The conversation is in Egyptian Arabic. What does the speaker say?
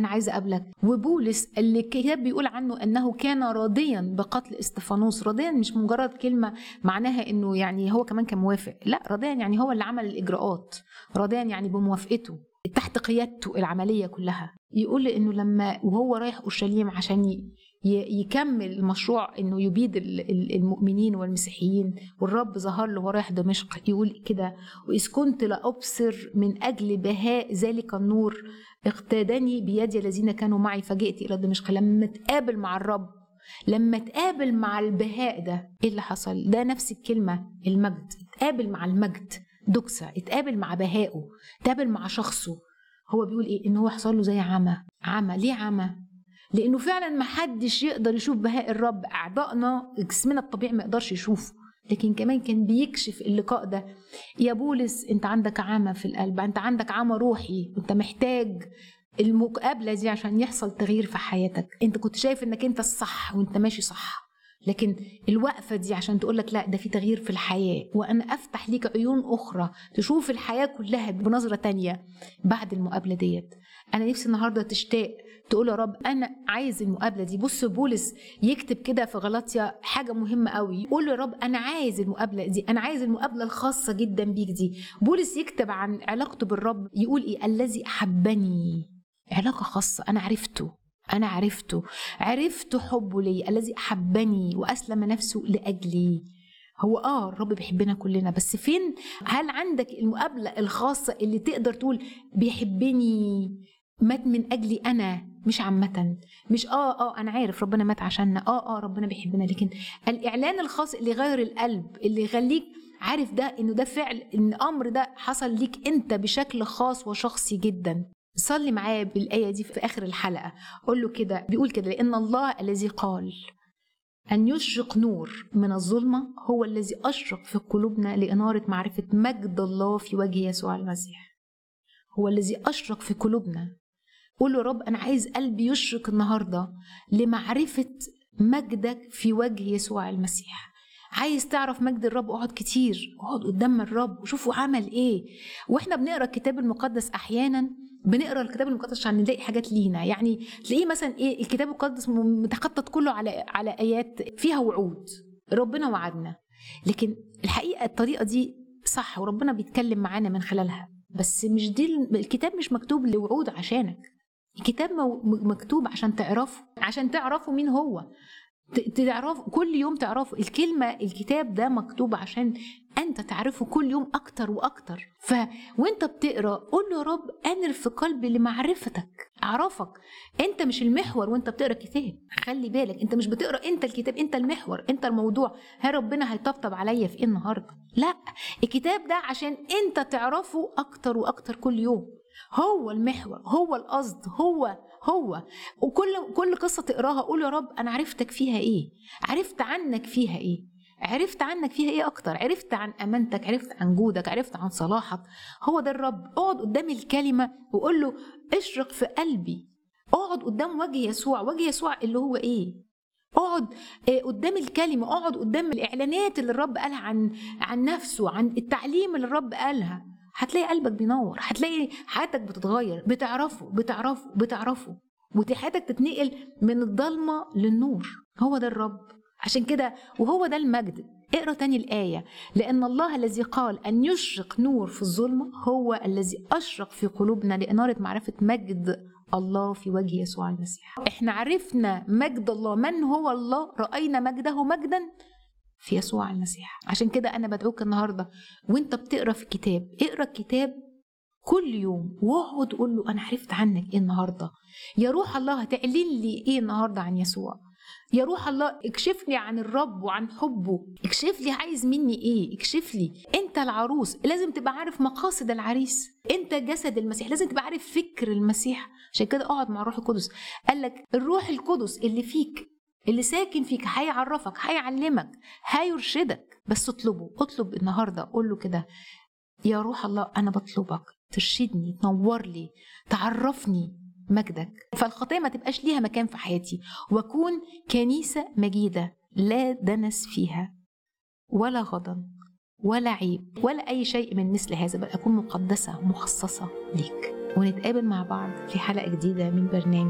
انا عايزه اقابلك وبولس اللي الكتاب بيقول عنه انه كان راضيا بقتل استفانوس راضيا مش مجرد كلمه معناها انه يعني هو كمان كان موافق لا راضيا يعني هو اللي عمل الاجراءات راضيا يعني بموافقته تحت قيادته العمليه كلها يقول انه لما وهو رايح اورشليم عشان يكمل المشروع انه يبيد المؤمنين والمسيحيين والرب ظهر له وهو رايح دمشق يقول كده واذ كنت لابصر من اجل بهاء ذلك النور اقتادني بيدي الذين كانوا معي فجئت الى دمشق لما تقابل مع الرب لما تقابل مع البهاء ده ايه اللي حصل ده نفس الكلمه المجد تقابل مع المجد دكسة اتقابل مع بهائه اتقابل مع شخصه هو بيقول ايه ان هو حصل له زي عمى عمى ليه عمى لانه فعلا ما حدش يقدر يشوف بهاء الرب اعضائنا جسمنا الطبيعي ما يقدرش يشوفه لكن كمان كان بيكشف اللقاء ده يا بولس انت عندك عمى في القلب انت عندك عمى روحي انت محتاج المقابلة دي عشان يحصل تغيير في حياتك انت كنت شايف انك انت الصح وانت ماشي صح لكن الوقفة دي عشان تقول لك لا ده في تغيير في الحياة وأنا أفتح ليك عيون أخرى تشوف الحياة كلها بنظرة تانية بعد المقابلة ديت أنا نفسي النهاردة تشتاق تقول يا رب أنا عايز المقابلة دي بص بولس يكتب كده في غلطيا حاجة مهمة قوي يقول يا رب أنا عايز المقابلة دي أنا عايز المقابلة الخاصة جدا بيك دي بولس يكتب عن علاقته بالرب يقول إيه الذي أحبني علاقة خاصة أنا عرفته أنا عرفته عرفت حبه لي الذي أحبني وأسلم نفسه لأجلي هو اه الرب بيحبنا كلنا بس فين هل عندك المقابلة الخاصة اللي تقدر تقول بيحبني مات من أجلي أنا مش عامة مش اه اه أنا عارف ربنا مات عشاننا اه اه ربنا بيحبنا لكن الإعلان الخاص اللي يغير القلب اللي يخليك عارف ده انه ده فعل ان امر ده حصل ليك انت بشكل خاص وشخصي جدا صلي معايا بالآية دي في آخر الحلقة قول له كده بيقول كده لأن الله الذي قال أن يشرق نور من الظلمة هو الذي أشرق في قلوبنا لإنارة معرفة مجد الله في وجه يسوع المسيح هو الذي أشرق في قلوبنا قول له رب أنا عايز قلبي يشرق النهاردة لمعرفة مجدك في وجه يسوع المسيح عايز تعرف مجد الرب اقعد كتير اقعد قدام الرب وشوفوا عمل ايه واحنا بنقرا الكتاب المقدس احيانا بنقرا الكتاب المقدس عشان نلاقي حاجات لينا يعني تلاقيه مثلا ايه الكتاب المقدس متخطط كله على على ايات فيها وعود ربنا وعدنا لكن الحقيقه الطريقه دي صح وربنا بيتكلم معانا من خلالها بس مش دي الكتاب مش مكتوب لوعود عشانك الكتاب مكتوب عشان تعرفه عشان تعرفوا مين هو تعرفوا كل يوم تعرفوا الكلمة الكتاب ده مكتوب عشان أنت تعرفه كل يوم أكتر وأكتر ف وأنت بتقرأ قول له يا رب أنر في قلبي لمعرفتك أعرفك أنت مش المحور وأنت بتقرأ كتاب خلي بالك أنت مش بتقرأ أنت الكتاب أنت المحور أنت الموضوع ها ربنا هيطبطب عليا في إيه النهاردة لا الكتاب ده عشان أنت تعرفه أكتر وأكتر كل يوم هو المحور هو القصد هو هو وكل كل قصه تقراها قول يا رب انا عرفتك فيها ايه عرفت عنك فيها ايه عرفت عنك فيها ايه اكتر عرفت عن امانتك عرفت عن جودك عرفت عن صلاحك هو ده الرب اقعد قدام الكلمه وقول له اشرق في قلبي اقعد قدام وجه يسوع وجه يسوع اللي هو ايه اقعد قدام الكلمه اقعد قدام الاعلانات اللي الرب قالها عن عن نفسه عن التعليم اللي الرب قالها هتلاقي قلبك بينور هتلاقي حياتك بتتغير بتعرفه بتعرفه بتعرفه وحياتك تتنقل من الضلمة للنور هو ده الرب عشان كده وهو ده المجد اقرا تاني الآية لأن الله الذي قال أن يشرق نور في الظلمة هو الذي أشرق في قلوبنا لإنارة معرفة مجد الله في وجه يسوع المسيح احنا عرفنا مجد الله من هو الله رأينا مجده مجدا في يسوع المسيح عشان كده انا بدعوك النهارده وانت بتقرا في الكتاب اقرا الكتاب كل يوم واقعد قول له انا عرفت عنك ايه النهارده يا روح الله هتعلن لي ايه النهارده عن يسوع يا روح الله اكشف لي عن الرب وعن حبه اكشف لي عايز مني ايه اكشف لي انت العروس لازم تبقى عارف مقاصد العريس انت جسد المسيح لازم تبقى عارف فكر المسيح عشان كده اقعد مع الروح القدس قال لك الروح القدس اللي فيك اللي ساكن فيك هيعرفك هيعلمك هيرشدك بس اطلبه اطلب النهارده قول له كده يا روح الله انا بطلبك ترشدني تنور لي تعرفني مجدك فالخطيه ما تبقاش ليها مكان في حياتي واكون كنيسه مجيده لا دنس فيها ولا غضن ولا عيب ولا اي شيء من مثل هذا بل اكون مقدسه مخصصه ليك ونتقابل مع بعض في حلقة جديدة من برنامج